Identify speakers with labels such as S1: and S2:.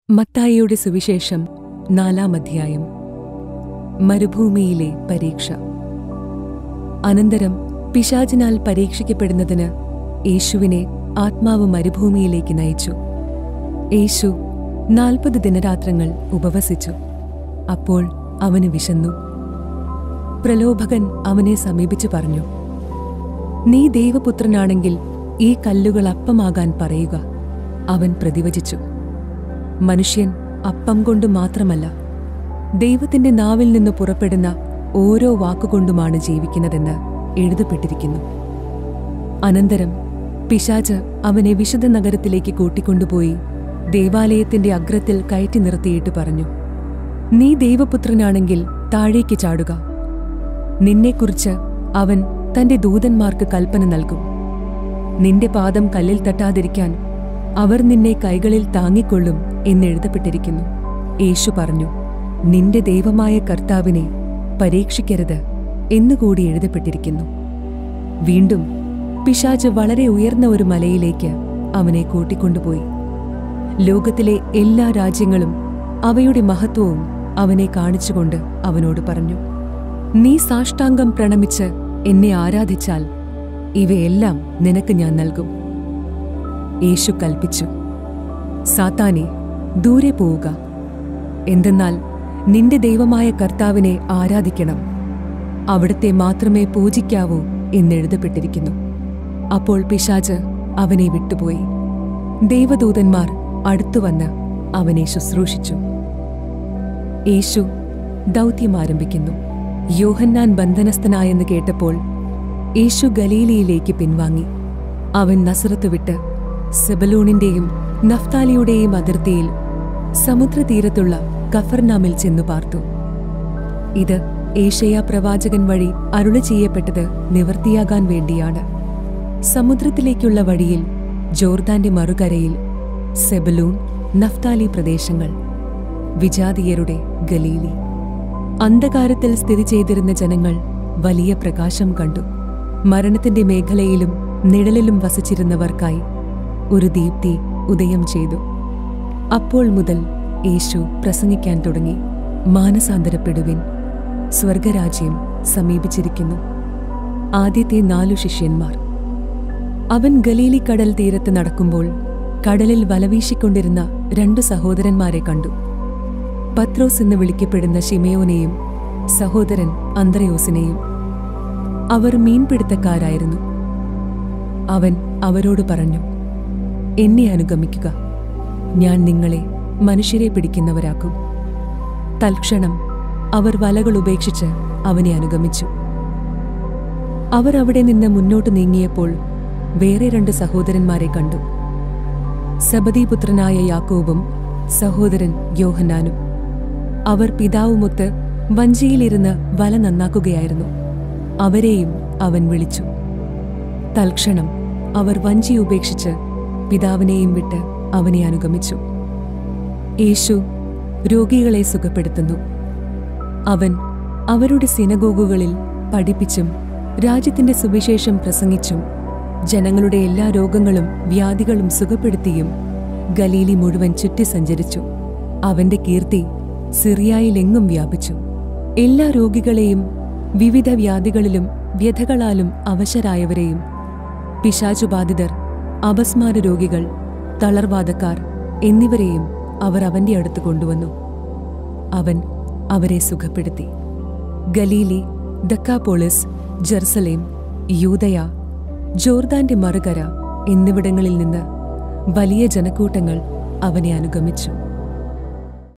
S1: മത്തായിയുടെ സുവിശേഷം നാലാം അധ്യായം മരുഭൂമിയിലെ പരീക്ഷ അനന്തരം പിശാചിനാൽ പരീക്ഷിക്കപ്പെടുന്നതിന് യേശുവിനെ ആത്മാവ് മരുഭൂമിയിലേക്ക് നയിച്ചു യേശു നാൽപ്പത് ദിനരാത്രങ്ങൾ ഉപവസിച്ചു അപ്പോൾ അവന് വിശന്നു പ്രലോഭകൻ അവനെ സമീപിച്ചു പറഞ്ഞു നീ ദൈവപുത്രനാണെങ്കിൽ ഈ കല്ലുകൾ അപ്പമാകാൻ പറയുക അവൻ പ്രതിവചിച്ചു മനുഷ്യൻ അപ്പം കൊണ്ട് മാത്രമല്ല ദൈവത്തിന്റെ നാവിൽ നിന്ന് പുറപ്പെടുന്ന ഓരോ വാക്കുകൊണ്ടുമാണ് ജീവിക്കുന്നതെന്ന് എഴുതപ്പെട്ടിരിക്കുന്നു അനന്തരം പിശാച് അവനെ വിശുദ്ധ നഗരത്തിലേക്ക് കൂട്ടിക്കൊണ്ടുപോയി ദേവാലയത്തിന്റെ അഗ്രത്തിൽ കയറ്റി നിർത്തിയിട്ട് പറഞ്ഞു നീ ദൈവപുത്രനാണെങ്കിൽ താഴേക്ക് ചാടുക നിന്നെക്കുറിച്ച് അവൻ തന്റെ ദൂതന്മാർക്ക് കൽപ്പന നൽകും നിന്റെ പാദം കല്ലിൽ തട്ടാതിരിക്കാൻ അവർ നിന്നെ കൈകളിൽ താങ്ങിക്കൊള്ളും എന്നെഴുതപ്പെട്ടിരിക്കുന്നു യേശു പറഞ്ഞു നിന്റെ ദൈവമായ കർത്താവിനെ പരീക്ഷിക്കരുത് എന്നുകൂടി എഴുതപ്പെട്ടിരിക്കുന്നു വീണ്ടും പിശാച് വളരെ ഉയർന്ന ഒരു മലയിലേക്ക് അവനെ കൂട്ടിക്കൊണ്ടുപോയി ലോകത്തിലെ എല്ലാ രാജ്യങ്ങളും അവയുടെ മഹത്വവും അവനെ കാണിച്ചുകൊണ്ട് അവനോട് പറഞ്ഞു നീ സാഷ്ടാംഗം പ്രണമിച്ച് എന്നെ ആരാധിച്ചാൽ ഇവയെല്ലാം നിനക്ക് ഞാൻ നൽകും യേശു കൽപ്പിച്ചു സാത്താനെ ദൂരെ പോവുക എന്തെന്നാൽ നിന്റെ ദൈവമായ കർത്താവിനെ ആരാധിക്കണം അവിടത്തെ മാത്രമേ പൂജിക്കാവൂ എന്നെഴുതപ്പെട്ടിരിക്കുന്നു അപ്പോൾ പിശാച് അവനെ വിട്ടുപോയി ദൈവദൂതന്മാർ അടുത്തുവന്ന് അവനെ ശുശ്രൂഷിച്ചു യേശു ദൗത്യം ആരംഭിക്കുന്നു യോഹന്നാൻ ബന്ധനസ്ഥനായെന്ന് കേട്ടപ്പോൾ യേശു ഗലീലിയിലേക്ക് പിൻവാങ്ങി അവൻ നസറത്ത് വിട്ട് സെബലൂണിന്റെയും നഫ്താലിയുടെയും അതിർത്തിയിൽ സമുദ്രതീരത്തുള്ള കഫർനാമിൽ ചെന്നു പാർത്തു ഇത് ഏഷ്യ പ്രവാചകൻ വഴി അരുളി ചെയ്യപ്പെട്ടത് നിവർത്തിയാകാൻ വേണ്ടിയാണ് സമുദ്രത്തിലേക്കുള്ള വഴിയിൽ ജോർദാന്റെ മറുകരയിൽ സെബലൂൺ നഫ്താലി പ്രദേശങ്ങൾ വിജാതീയരുടെ ഗലീലി അന്ധകാരത്തിൽ സ്ഥിതി ചെയ്തിരുന്ന ജനങ്ങൾ വലിയ പ്രകാശം കണ്ടു മരണത്തിന്റെ മേഖലയിലും നിഴലിലും വസിച്ചിരുന്നവർക്കായി ഒരു ദീപ്തി ഉദയം ചെയ്തു അപ്പോൾ മുതൽ യേശു പ്രസംഗിക്കാൻ തുടങ്ങി മാനസാന്തരപ്പെടുവിൻ സ്വർഗരാജ്യം സമീപിച്ചിരിക്കുന്നു ആദ്യത്തെ നാലു ശിഷ്യന്മാർ അവൻ ഗലീലി കടൽ തീരത്ത് നടക്കുമ്പോൾ കടലിൽ വലവീശിക്കൊണ്ടിരുന്ന രണ്ടു സഹോദരന്മാരെ കണ്ടു പത്രോസ് എന്ന് വിളിക്കപ്പെടുന്ന ഷിമയോനെയും സഹോദരൻ അന്ത്രയോസിനെയും അവർ മീൻപിടുത്തക്കാരായിരുന്നു അവൻ അവരോട് പറഞ്ഞു എന്നെ അനുഗമിക്കുക ഞാൻ നിങ്ങളെ മനുഷ്യരെ പിടിക്കുന്നവരാക്കും തൽക്ഷണം അവർ വലകൾ ഉപേക്ഷിച്ച് അവനെ അനുഗമിച്ചു അവർ അവിടെ നിന്ന് മുന്നോട്ട് നീങ്ങിയപ്പോൾ വേറെ രണ്ട് സഹോദരന്മാരെ കണ്ടു സബദീപുത്രനായ യാക്കോബും സഹോദരൻ യോഹന്നാനും അവർ പിതാവുമൊത്ത് വഞ്ചിയിലിരുന്ന് വല നന്നാക്കുകയായിരുന്നു അവരെയും അവൻ വിളിച്ചു തൽക്ഷണം അവർ വഞ്ചി ഉപേക്ഷിച്ച് പിതാവിനെയും വിട്ട് അവനെ അനുഗമിച്ചു യേശു രോഗികളെ സുഖപ്പെടുത്തുന്നു അവൻ അവരുടെ സിനഗോഗുകളിൽ പഠിപ്പിച്ചും രാജ്യത്തിന്റെ സുവിശേഷം പ്രസംഗിച്ചും ജനങ്ങളുടെ എല്ലാ രോഗങ്ങളും വ്യാധികളും സുഖപ്പെടുത്തിയും ഗലീലി മുഴുവൻ ചുറ്റി സഞ്ചരിച്ചു അവന്റെ കീർത്തി സിറിയായിലെങ്ങും വ്യാപിച്ചു എല്ലാ രോഗികളെയും വിവിധ വ്യാധികളിലും വ്യഥകളാലും അവശരായവരെയും പിശാചുബാധിതർ അപസ്മാര രോഗികൾ തളർവാദക്കാർ എന്നിവരെയും അവർ അവന്റെ അടുത്ത് കൊണ്ടുവന്നു അവൻ അവരെ സുഖപ്പെടുത്തി ഗലീലി ദക്കാപോളിസ് ജെറുസലേം യൂതയ ജോർദാന്റെ മറുകര എന്നിവിടങ്ങളിൽ നിന്ന് വലിയ ജനക്കൂട്ടങ്ങൾ അവനെ അനുഗമിച്ചു